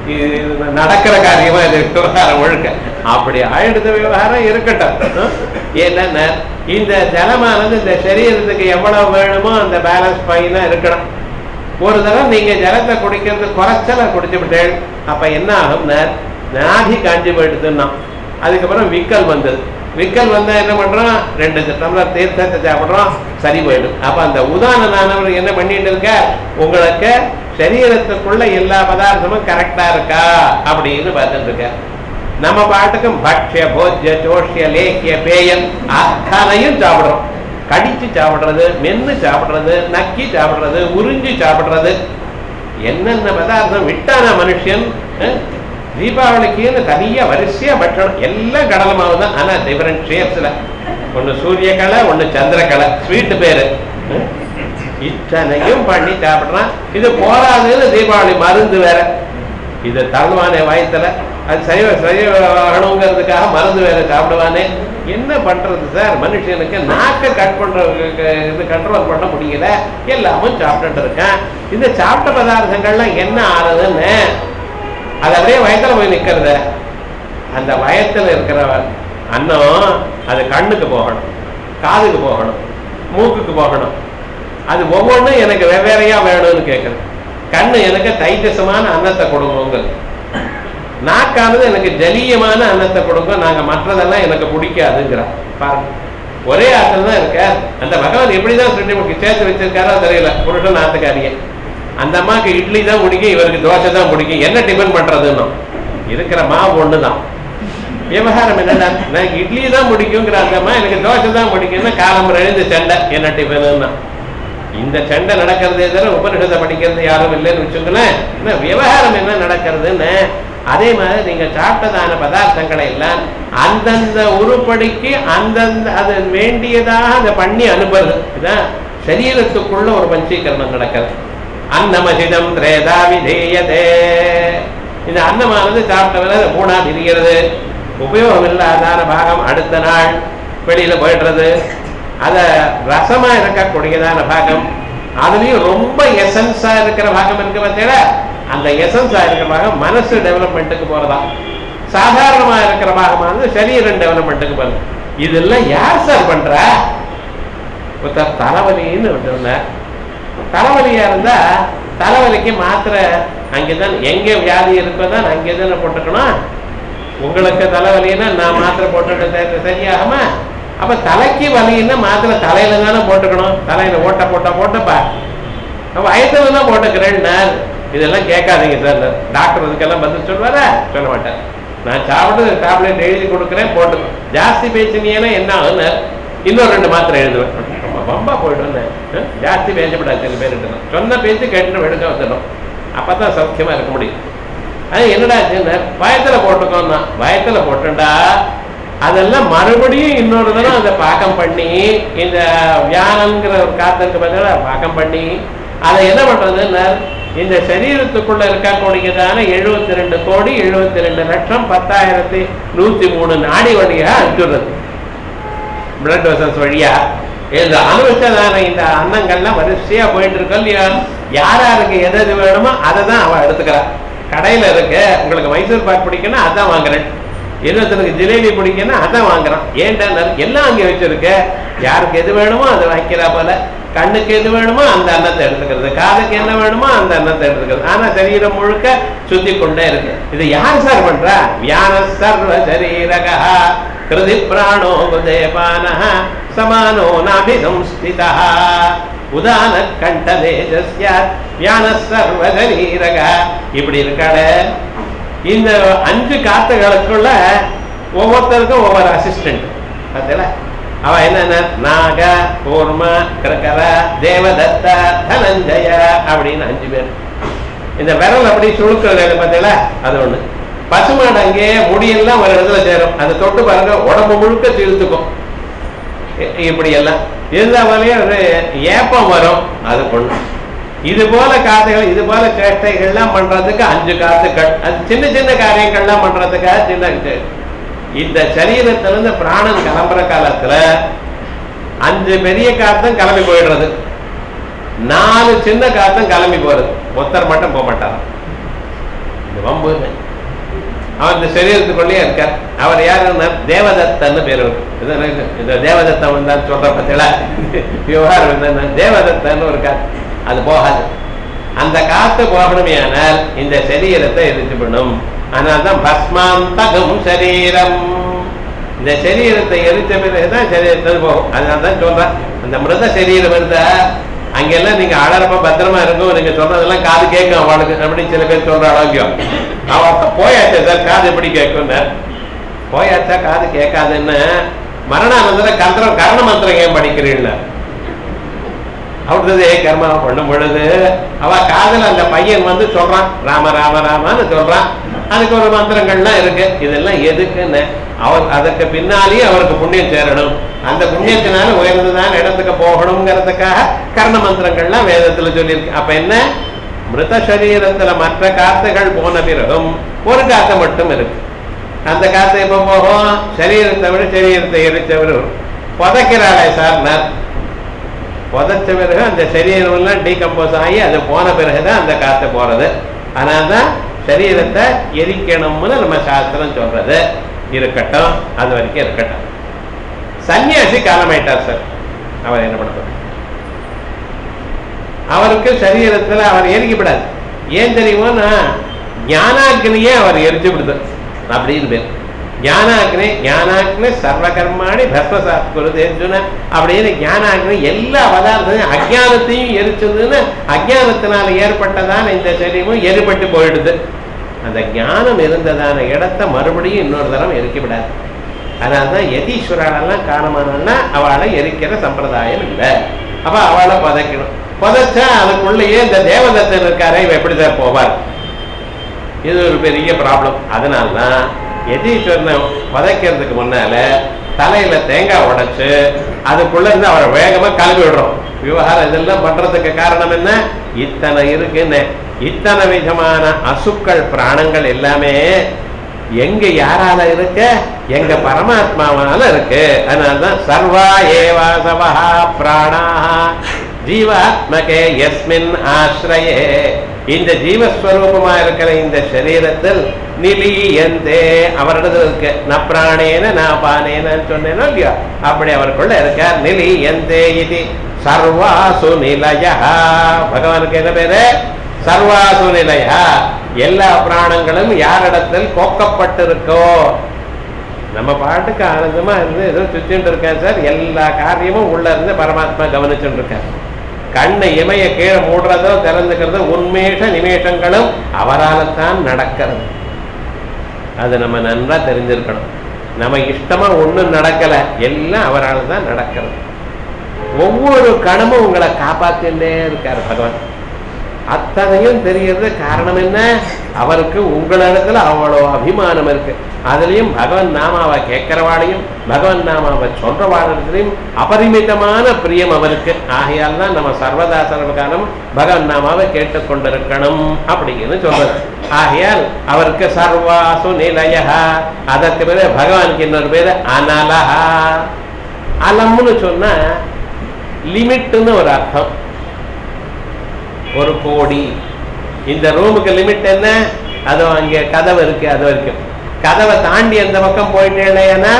A: இது நடக்கிற காரியமா இது விவகாரம் ஒழுக்க அப்படி ஆயிடுத்த விவகாரம் இருக்கட்டும் என்னன்னா இந்த ஜலமானது இந்த சரீரத்துக்கு எவ்வளவு வேணுமோ அந்த பேலன்ஸ் ஃபைனா இருக்கணும் ஒரு தடவை நீங்க ஜலத்தை குடிக்கிறது குறைச்சலா குடிச்சு விட்டேன் அப்ப என்ன ஆகும்னா நாடி காஞ்சி போயிடுதுன்னா அதுக்கப்புறம் விக்கல் வந்தது விக்கல் வந்தா என்ன பண்றோம் ரெண்டு டம்ளர் தீர்த்தத்தை சாப்பிடுறோம் சரி போயிடும் அப்ப அந்த உதாரணமானவர் என்ன பண்ணிட்டு இருக்க உங்களுக்கு சரீரத்துக்குள்ள எல்லா பதார்த்தமும் கரெக்டா இருக்கா அப்படின்னு பார்த்துட்டு இருக்க நம்ம பாட்டுக்கும் பக்ஷ்ய போஜ்ய சோஷ்ய லேக்கிய பேயம் அத்தனையும் சாப்பிடுறோம் கடிச்சு சாப்பிடுறது மென்னு சாப்பிடுறது நக்கி சாப்பிடுறது உறிஞ்சி சாப்பிடுறது என்னென்ன பதார்த்தம் விட்டான மனுஷன் அஹ், தீபாவளிக்குன்னு தனியா வரிசையா பட்சணம் எல்லாம் கடலை மாவு தான் ஆனா டிஃபரெண்ட் ஷேப்ஸ்ல ஒண்ணு சூரியக்கலை ஒண்ணு சந்திரக்கலை ஸ்வீட் பேரு அஹ், இத்தனையும் பண்ணி சாப்பிடுறான் இது போராதுன்னு தீபாவளி மருந்து வேற இது தள்ளுவானே வயத்துல அது சரி சரி ஆகணுங்கிறதுக்காக மருந்து வேற சாப்பிடுவானே என்ன பண்றது சார் மனுஷனுக்கு நாக்க கட் பண்ற இது கண்ட்ரோல் பண்ண முடியல எல்லாமும் சாப்பிட்டுட்டு இருக்கேன் இந்த சாப்பிட்ட பதார்த்தங்கள்லாம் என்ன ஆறுதுன்னு அது அப்படியே வயத்துல போய் நிக்கிறது அந்த வயத்துல இருக்கிற அன்னம் அது கண்ணுக்கு போகணும் காதுக்கு போகணும் மூக்குக்கு போகணும் அது ஒவ்வொன்றும் எனக்கு வெவ்வேறையா வேணும்னு கேட்குது கண்ணு எனக்கு தைஜசமான அன்னத்தை கொடுங்க நாக்கானது எனக்கு ஜலீயமான அன்னத்தை கொடுங்க நாங்க மற்றதெல்லாம் எனக்கு பிடிக்காதுங்கிறார் பாருங்க ஒரே ஆற்றல் தான் இருக்க அந்த பகவான் எப்படிதான் சொல்லி உங்களுக்கு சேர்த்து வச்சிருக்காரோ தெரியல புருஷன் ஆத்துக்காரியே அந்த அம்மாக்கு இட்லி தான் பிடிக்கும் இவருக்கு தோசை தான் பிடிக்கும் என்ன டிஃபன் பண்றதுன்னு இருக்கிற மாவு ஒண்ணுதான் விவகாரம் என்னடா எனக்கு இட்லி தான் பிடிக்குங்கிற அந்த அம்மா எனக்கு தோசை தான் பிடிக்கும்னா காலம்பரம் எழுந்து சண்டை என்ன டிஃபனுன்னா இந்த சண்டை நடக்கிறதே தவிர உபனிஷத்தை படிக்கிறது யாரும் இல்லைன்னு வச்சுங்களேன் என்ன விவகாரம் என்ன நடக்கிறதுன்னு அதே மாதிரி நீங்க சாப்பிட்டதான பதார்த்தங்களை எல்லாம் அந்தந்த உருப்படிக்கு அந்தந்த அது வேண்டியதாக அதை பண்ணி அனுப்புறது இதான் சரீரத்துக்குள்ள ஒரு பஞ்சீகரணம் நடக்கிறது அன்னமசிதம் திரேதா விதேயதே இந்த அன்னமானது சாப்பிட்டவரை அது மூணா பிரிகிறது உபயோகம் இல்லாதான பாகம் அடுத்த நாள் வெளியில போயிடுறது அத ரசமா இருக்கக்கூடியதான பாகம் அதுலயும் ரொம்ப எசன்ஸா இருக்கிற பாகம் இருக்கு பார்த்தீங்களா அந்த எசன்ஸா இருக்கிற பாகம் மனசு டெவலப்மெண்ட்டுக்கு போறதா சாதாரணமா இருக்கிற பாகமானது சரீரம் டெவலப்மெண்ட்டுக்கு போறது இதெல்லாம் யார் சார் பண்றா ஒருத்தர் தலைவலின்னு ஒன்று தலைவலியா இருந்தா தலைவலிக்கு மாத்திரை அங்கேதான் எங்க வியாதி இருக்கோ தான் அங்கே தானே போட்டுக்கணும் உங்களுக்கு தலைவலின்னா நான் மாத்திரை போட்டுட்டு சரியாகுமா அப்ப தலைக்கு வலின்னா மாத்திரை தலையில தானே போட்டுக்கணும் தலையில ஓட்ட போட்டா போட்டப்பா வயசுல தான் போட்டுக்கிறேன் இதெல்லாம் கேட்காதீங்க சார் டாக்டர் இதுக்கெல்லாம் பதில் சொல்வாரா சொல்ல மாட்டேன் நான் சாப்பிட்டு டேப்லெட் எழுதி கொடுக்குறேன் போட்டுக்கோ ஜாஸ்தி பேசினீங்கன்னா என்ன ஆகுன்னு இன்னும் ரெண்டு மாத்திரை எழுதுவேன் ரொம்ப பம்பா போயிடுவேன் ஜாஸ்தி பேசப்படாது சில பேர் சொன்ன பேச்சு கேட்டுட்டு வெடுக்க வந்துடும் அப்பதான் சௌக்கியமா இருக்க முடியும் அது என்னடா ஆச்சுன்னு வயத்துல போட்டுக்கோன்னா வயத்துல போட்டுண்டா அதெல்லாம் மறுபடியும் இன்னொரு தடவை அதை பாக்கம் பண்ணி இந்த வியானங்கிற ஒரு காத்திற்கு பதிலா பாக்கம் பண்ணி அதை என்ன பண்றதுன்னா இந்த சரீரத்துக்குள்ள இருக்கக்கூடியதான எழுபத்தி ரெண்டு கோடி எழுபத்தி ரெண்டு லட்சம் பத்தாயிரத்தி நூத்தி மூணு நாடி வழியா அனுப்பிடுறது பிளட் வெசல்ஸ் வழியா இந்த அனுபவிச்சதான இந்த அன்னங்கள்லாம் வரிசையா போயிட்டு இருக்கோம் இல்லையா யார் யாருக்கு எது எது வேணுமோ அதை தான் அவன் எடுத்துக்கிறா கடையில இருக்கு உங்களுக்கு மைசூர் பாக் பிடிக்குன்னா அதான் வாங்குறேன் இன்னொருத்தனுக்கு ஜிலேபி பிடிக்குன்னா அதான் வாங்குறான் ஏன்டா எல்லாம் அங்கே வச்சிருக்க யாருக்கு எது வேணுமோ அதை வாங்கிக்கிறா போல கண்ணுக்கு எது வேணுமோ அந்த அன்னத்தை எடுத்துக்கிறது காதுக்கு என்ன வேணுமோ அந்த அன்னத்தை எடுத்துக்கிறது ஆனா சரீரம் முழுக்க சுத்தி கொண்டே இருக்கு இது யார் சார் பண்றா வியான சர்வ சரீரகா கிருதி பிராணோ உதயபான சமானோ நாபி சம்ஸ்திதா உதான கண்ட தேஜஸ்யாத் வியான சர்வ சரீரக இப்படி இருக்காள இந்த அஞ்சு காத்துகளுக்குள்ள ஒவ்வொருத்தருக்கும் ஒவ்வொரு அசிஸ்டன்ட் பார்த்தல அவ என்னென்ன நாக கூர்ம கிரகர தேவதத்த தனஞ்சய அப்படின்னு அஞ்சு பேர் இந்த விரல் அப்படி சுழுக்கிறது பார்த்தீங்களா அது ஒண்ணு பசுமாடு அங்கேயே முடியெல்லாம் ஒரு இடத்துல சேரும் அதை தொட்டு பாருங்க உடம்பு முழுக்க இழுத்துக்கும் இ- இப்படி எல்லாம் இருந்தாலே ஒரு ஏப்பம் வரும் அது பொண்ணு இது போல காத்துகள் இது போல சேட்டைகள்லாம் பண்றதுக்கு அஞ்சு காத்துக்கள் அது சின்ன சின்ன காரியங்கள்லாம் பண்றதுக்காக சின்ன இது. இந்த சரீரத்திலிருந்து பிராணன் கிளம்புற காலத்துல அஞ்சு பெரிய காத்தும் கிளம்பி போயிடுறது நாலு சின்ன காத்தும் கிளம்பி போறது ஒருத்தர் மட்டும் போக மாட்டாராம் இது வம்புன்னு அவர் இந்த சரீரத்துக்குள்ளேயே இருக்கார் அவர் யாருன்னா தேவதத்தன்னு பேர் இருக்கு. இது எனக்கு இந்த தேவதத்தன் வந்தான்னு சொல்ற பத்தில விவகாரம் என்னன்னா தேவதத்தன்னு ஒரு காத்து அது போகாது அந்த காத்து போகணுமே ஆனால் இந்த சரீரத்தை எரிச்சு விடும் அதனால்தான் பஸ்மாந்தகம் சரீரம் இந்த சரீரத்தை எரித்த பிறகுதான் சரீரத்தில் போகும் அதனால தான் சொல்றேன் அந்த மிருத சரீரம் இருந்தா அங்கெல்லாம் நீங்க அழறப்ப பத்திரமா இருக்கும் நீங்க சொல்றதெல்லாம் காது கேட்கும் அவளுக்கு அப்படின்னு சில பேர் சொல்ற அளவுக்கு அவ போயாச்சா சார் காது எப்படி கேட்கும் போயாச்சா காது கேட்காதுன்னு மரணானந்தர கந்திரம் கரண மந்திரம் ஏன் படிக்கிறீங்கள அப்படிதே கர்மா பண்ணும் பொழுது அவ காதல அந்த பையன் வந்து சொல்றான் ராம ராம ராமான்னு சொல்றான் அதுக்கு ஒரு மந்திரங்கள்லாம் இருக்கு இதெல்லாம் எதுக்குன்னு அவர் அதற்கு பின்னாலேயே அவருக்கு புண்ணியம் சேரணும் அந்த புண்ணியத்தினால உயர்ந்ததான இடத்துக்கு போகணுங்கிறதுக்காக கர்ண மந்திரங்கள்லாம் வேதத்துல சொல்லியிருக்கு அப்ப என்ன மிருத சரீரத்துல மற்ற காத்துகள் போன பிறகும் ஒரு காத்து மட்டும் இருக்கு அந்த காத்து எப்ப போகும் சரீரத்தை விட சரீரத்தை எரிச்சவர் புதைக்கிறாளே சார் புதைச்ச பிறகு அந்த சரீரம் எல்லாம் டீகம்போஸ் ஆகி அது போன பிறகுதான் அந்த காத்து போறது அதனால்தான் சரீரத்தை எரிக்கணும்னு நம்ம சாஸ்திரம் சொல்றது இருக்கட்டும் அது வரைக்கும் இருக்கட்டும் சன்னியாசி காலமாயிட்டார் சார் அவர் என்ன பண்ண போறார்? அவருக்கு சரீரத்துல அவர் எரிக்கப்படாது ஏன் தெரியுமோன்னா ஞானாக்னியே அவர் எரிச்சு விடுது அப்படின்னு பேர் ஞானாக்னி ஞானாக்னி சர்வகர்மாணி பஸ்மசாத் குருது அர்ஜுன அப்படின்னு ஞானாக்னி எல்லா பதார்த்தையும் அஜானத்தையும் எரிச்சதுன்னு அஜானத்தினால ஏற்பட்டதான இந்த சரீரமும் எரிபட்டு போயிடுது அந்த ஞானம் இருந்ததான இடத்த மறுபடியும் இன்னொரு தரம் எரிக்க விடாது அதனால்தான் யதீஸ்வராலெல்லாம் காரணமானா அவளை எரிக்கிற சம்பிரதாயம் இல்லை அப்ப அவளை புதைக்கணும் புதைச்சா அதுக்குள்ளேயே இந்த தேவதத்தன் இருக்காரே இவ எப்படி சார் போவார் இது ஒரு பெரிய ப்ராப்ளம் அதனால்தான் யதீஸ்வரனை புதைக்கிறதுக்கு முன்னால தலையில தேங்காய் உடைச்சு அதுக்குள்ள இருந்து அவரை வேகமா கலவி விடுறோம் விவகாரம் இதெல்லாம் பண்றதுக்கு காரணம் என்ன இத்தனை இருக்குன்னு இத்தனை விதமான அசுக்கள் பிராணங்கள் எல்லாமே எங்க யாரால இருக்கு எங்க பரமாத்மாவால இருக்கு அதனாலதான் சர்வா ஏவாசவா பிராணா ஜீவாத்மகே எஸ்மின் ஆசிரயே இந்த ஜீவஸ்வரூபமா இருக்கிற இந்த சரீரத்தில் நிலியந்தே அவரிடத்துல இருக்கு ந பிராணேன நான் பானேன்னு சொன்னேனோ இல்லையோ அப்படி அவருக்குள்ள இருக்கார் நிலியந்தே இது சர்வாசு நிலையா பகவானுக்கு என்ன பேரு சர்வாசு நிலையா எல்லா பிராணங்களும் யாரிடத்தில் கோக்கப்பட்டிருக்கோ நம்ம பாட்டுக்கு ஆனந்தமா இருந்து ஏதோ சுத்திட்டு இருக்கேன் சார் எல்லா காரியமும் உள்ள இருந்து பரமாத்மா கவனிச்சுட்டு இருக்கார் கண்ணை இமைய கீழே மூடுறதோ திறந்துக்கிறதோ உண்மேஷ நிமேஷங்களும் அவரால் தான் நடக்கிறது அது நம்ம நன்றா தெரிஞ்சிருக்கணும் நம்ம இஷ்டமா ஒண்ணும் நடக்கல எல்லாம் அவரால் தான் நடக்கிறது ஒவ்வொரு கணமும் உங்களை காப்பாத்திட்டே இருக்காரு பகவான் அத்தனையும் தெரியறது காரணம் என்ன அவருக்கு உங்களிடத்துல அவ்வளோ அபிமானம் இருக்கு அதுலயும் பகவன் நாமாவை கேட்கிறவாளையும் பகவன் நாமாவை சொல்றவாடத்திலையும் அபரிமிதமான பிரியம் அவருக்கு ஆகையால் தான் நம்ம சர்வதா சர்வகாலம் பகவன் நாமாவை கேட்டுக்கொண்டிருக்கணும் அப்படின்னு சொல்றது ஆகையால் அவருக்கு சர்வாசு நிலைய அதற்கு பேரு பகவானுக்கு இன்னொரு பேரு அனலஹா அலம்னு சொன்னா லிமிட்னு ஒரு அர்த்தம் ஒரு கோடி இந்த ரூமுக்கு லிமிட் என்ன அதோ அங்கே கதவு இருக்கு அது வரைக்கும் கதவை தாண்டி அந்த பக்கம் போயிட்டேன்னா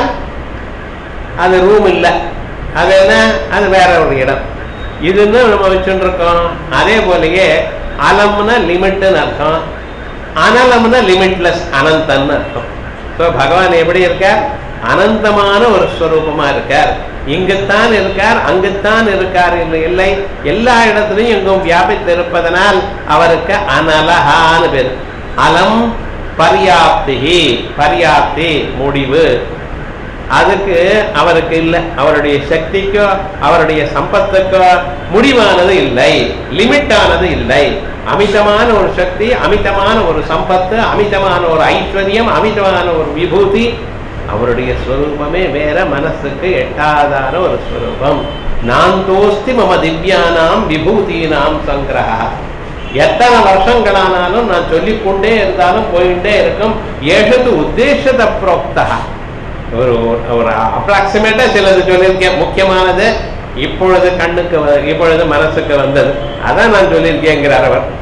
A: அது ரூம் இல்லை அது என்ன அது வேற ஒரு இடம் இதுன்னு நம்ம வச்சுட்டு இருக்கோம் அதே போலயே அலம்னா லிமிட்னு அர்த்தம் அனலம்னா லிமிட்லெஸ் அனந்தன்னு அர்த்தம் ஸோ பகவான் எப்படி இருக்கார் அனந்தமான ஒரு ஸ்வரூபமா இருக்கார் இங்குத்தான் இருக்கார் அங்குத்தான் இருக்கார் இல்லை இல்லை எல்லா இடத்துலையும் எங்கும் வியாபித்து இருப்பதனால் அவருக்கு அனலஹான்னு பேர் அலம் பர்யாப்தி பர்யாப்தி முடிவு அதுக்கு அவருக்கு இல்லை அவருடைய சக்திக்கோ அவருடைய சம்பத்துக்கோ முடிவானது இல்லை லிமிட் ஆனது இல்லை அமிதமான ஒரு சக்தி அமிதமான ஒரு சம்பத்து அமிதமான ஒரு ஐஸ்வர்யம் அமிதமான ஒரு விபூதி அவருடைய ஸ்வரூபமே வேற மனசுக்கு எட்டாதான ஒரு ஸ்வரூபம் நான் தோஸ்தி மம திவ்யானாம் விபூதீனாம் சங்கிரகா எத்தனை வருஷங்களானாலும் நான் சொல்லிக்கொண்டே இருந்தாலும் போயிட்டே இருக்கும் ஏஷத்து உத்தேசத புரோக்தா ஒரு ஒரு அப்ராக்சிமேட்டா சிலது சொல்லியிருக்கேன் முக்கியமானது இப்பொழுது கண்ணுக்கு வ- இப்பொழுது மனசுக்கு வந்தது அதான் நான் சொல்லியிருக்கேங்கிறார் அவர்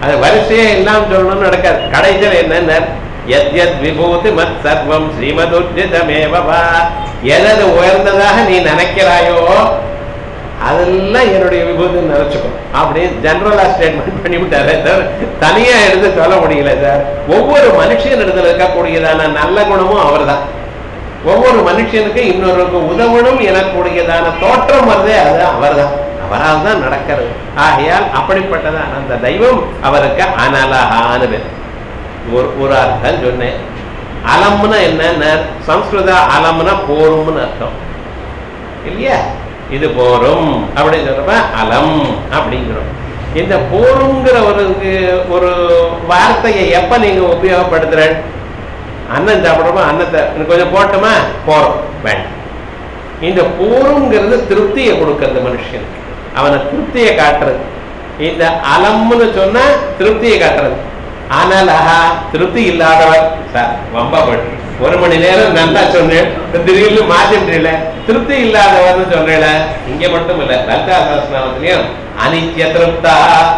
A: அது வரிசையே எல்லாம் சொல்லணும்னு நடக்காது கடைசியில் என்னென்ன எத் எத் விபூதி மத் சர்வம் ஸ்ரீமதுர்ஜிதமேவா எதது உயர்ந்ததாக நீ நினைக்கிறாயோ அதெல்லாம் என்னுடைய விபூதின்னு நினைச்சுக்கோ அப்படின்னு ஜெனரலா ஸ்டேட்மெண்ட் பண்ணி விட்டாரு சார் தனியா எடுத்து சொல்ல முடியல சார் ஒவ்வொரு மனுஷன் இடத்துல இருக்கக்கூடியதான நல்ல குணமும் அவர்தான் ஒவ்வொரு மனுஷனுக்கும் இன்னொருக்கு உதவணும் எனக்கூடியதான தோற்றம் வருதே அது அவர்தான் அவரால் தான் நடக்கிறது ஆகையால் அப்படிப்பட்டதான அந்த தெய்வம் அவருக்கு அனலகான்னு பேர் ஒரு ஒரு அர்த்தம் சொன்னேன் அலம்னா என்ன சம்ஸ்கிருத அலம்னா போரும்னு அர்த்தம் இல்லையா இது போரும் அப்படின்னு சொல்றப்ப அலம் அப்படிங்கிறோம் இந்த போருங்கிற ஒரு ஒரு வார்த்தையை எப்ப நீங்க உபயோகப்படுத்துற அன்னம் சாப்பிடுறோமா அன்னத்தை இன்னும் கொஞ்சம் போட்டோமா போறோம் வேண்டாம் இந்த போருங்கிறது திருப்தியை கொடுக்கறது மனுஷனுக்கு அவனை திருப்தியை காட்டுறது இந்த அலம்னு சொன்னா திருப்தியை காட்டுறது ஆனால் ஆஹா திருப்தி இல்லாதவர் சார் வம்பா போட்டு ஒரு மணி நேரம் நல்லா சொன்னேன் திடீர்னு மாற்றி முடியல திருப்தி இல்லாதவர்னு சொல்றேல இங்க மட்டும் இல்ல லலிதா சகஸ்நாமத்திலையும் அனித்ய திருப்தா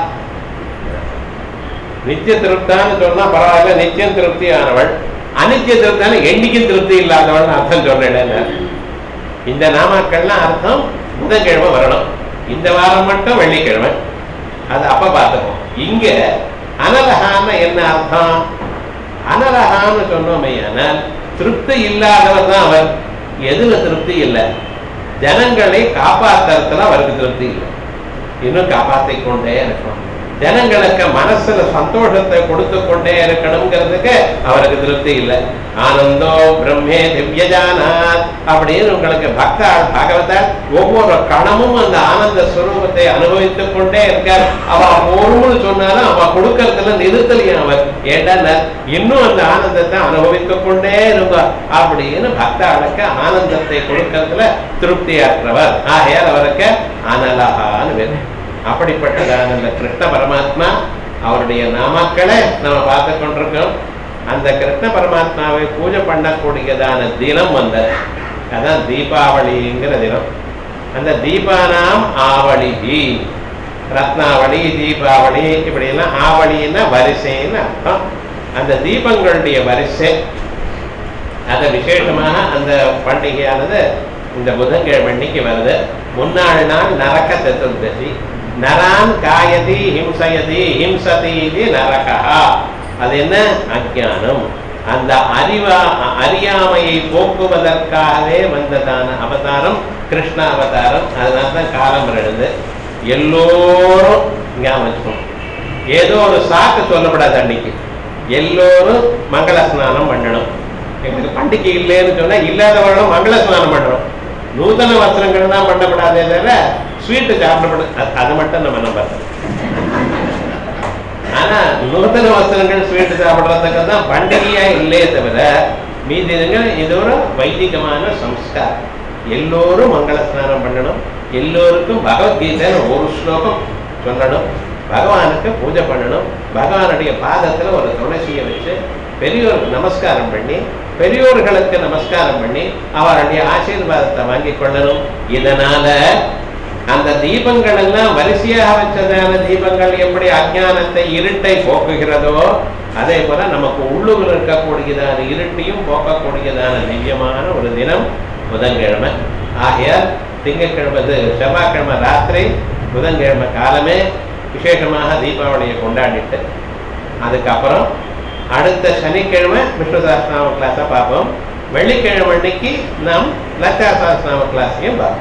A: நித்திய திருப்தான்னு சொன்னா பரவாயில்ல நித்தியம் திருப்தி ஆனவள் அனித்திய திருப்தான என்னைக்கும் திருப்தி இல்லாதவள் அர்த்தம் சொல்றேன் இந்த நாமாக்கள்லாம் அர்த்தம் புதன்கிழமை வரணும் இந்த வாரம் மட்டும் வெள்ளிக்கிழமை அது அப்ப பார்த்துப்போம் இங்க அனலகான என்ன அர்த்தம் அனலகான்னு சொன்னோமையானால் திருப்தி இல்லாதவர் தான் அவர் எதுல திருப்தி இல்லை ஜனங்களை காப்பாத்துறதுல அவருக்கு திருப்தி இல்லை இன்னும் காப்பாற்றிக் கொண்டே இருக்கணும் ஜனங்களுக்கு மனசுல சந்தோஷத்தை கொடுத்து கொண்டே இருக்கணுங்கிறதுக்கு அவருக்கு திருப்தி இல்லை ஆனந்தோ பிரம்மே திவ்யஜானாத் அப்படின்னு உங்களுக்கு பக்தாள் பாகவதால் ஒவ்வொரு கணமும் அந்த ஆனந்த ஸ்வரூபத்தை அனுபவித்துக் கொண்டே இருக்கார் அவ போரும்னு சொன்னாலும் அவ கொடுக்கறதுல நிறுத்தலையும் அவர் ஏண்டா இன்னும் அந்த ஆனந்தத்தை அனுபவித்துக் கொண்டே இருப்பார் அப்படின்னு பக்தாளுக்கு ஆனந்தத்தை கொடுக்கறதுல திருப்தியாற்றவர் ஆகையால் அவருக்கு அனலகான்னு பேர் அப்படிப்பட்டதான அந்த கிருஷ்ண பரமாத்மா அவருடைய நாமக்களை நம்ம பார்த்து கொண்டிருக்கோம் அந்த கிருஷ்ண பரமாத்மாவை பூஜை பண்ணக்கூடியதான தினம் வந்தது அதான் தீபாவளிங்கிற தினம் அந்த தீபானாம் ஆவளிகி ரத்னாவளி தீபாவளி இப்படி எல்லாம் ஆவளின்னா வரிசைன்னு அர்த்தம் அந்த தீபங்களுடைய வரிசை அதை விசேஷமாக அந்த பண்டிகையானது இந்த புதன்கிழமை அன்னைக்கு வருது முன்னாள் நாள் நரக்க சதுர்தசி நரான் காயதி ஹிம்சயதி ஹிம்சதி இது நரகா அது என்ன அஜானம் அந்த அறிவா அறியாமையை போக்குவதற்காகவே வந்ததான அவதாரம் கிருஷ்ண அவதாரம் அதனால தான் காலம் எழுது எல்லோரும் ஞாபகம் வச்சுக்கணும் ஏதோ ஒரு சாக்கு சொல்லப்படாது அன்னைக்கு எல்லோரும் மங்கள ஸ்நானம் பண்ணணும் எங்களுக்கு பண்டிகை இல்லைன்னு சொன்னா இல்லாதவர்களும் மங்கள ஸ்நானம் பண்றோம் நூதன வஸ்திரங்கள் தான் பண்ணப்படாதே தவிர ஸ்வீட்டு சாப்பிடப்படும் அது- அது மட்டும் நம்ம நம்புறது ஆனா நூதன வஸ்திரங்கள் ஸ்வீட்டு சாப்பிடுறதுக்கு தான் பண்டிகையா இல்லையே தவிர மீதி இதுங்கள் இது ஒரு வைதிகமான சம்ஸ்காரம் எல்லோரும் மங்கள ஸ்நானம் பண்ணணும் எல்லோருக்கும் பகவத்கீதைன்னு ஒரு ஸ்லோகம் சொல்லணும் பகவானுக்கு பூஜை பண்ணணும் பகவானுடைய பாதத்துல ஒரு துளசியை வச்சு பெரியோருக்கு நமஸ்காரம் பண்ணி பெரியோர்களுக்கு நமஸ்காரம் பண்ணி அவருடைய ஆசீர்வாதத்தை வாங்கிக் கொள்ளணும் இதனால அந்த தீபங்கள் எல்லாம் வரிசையாக வச்சதான தீபங்கள் எப்படி அஜானத்தை இருட்டை போக்குகிறதோ அதே போல நமக்கு உள்ளுக்குள் இருக்கக்கூடியதான இருட்டையும் போக்கக்கூடியதான திவ்யமான ஒரு தினம் புதன்கிழமை ஆகையால் திங்கட்கிழமை இது செவ்வாய்க்கிழமை ராத்திரி புதன்கிழமை காலமே விசேஷமாக தீபாவளியை கொண்டாடிட்டு அதுக்கப்புறம் அடுத்த சனிக்கிழமை விஷ்ணு சஹஸ்ரநாம கிளாஸை பார்ப்போம் வெள்ளிக்கிழமை அன்னைக்கு நாம் லலிதா சஹஸ்ரநாம கிளாஸையும் பார்ப்போம்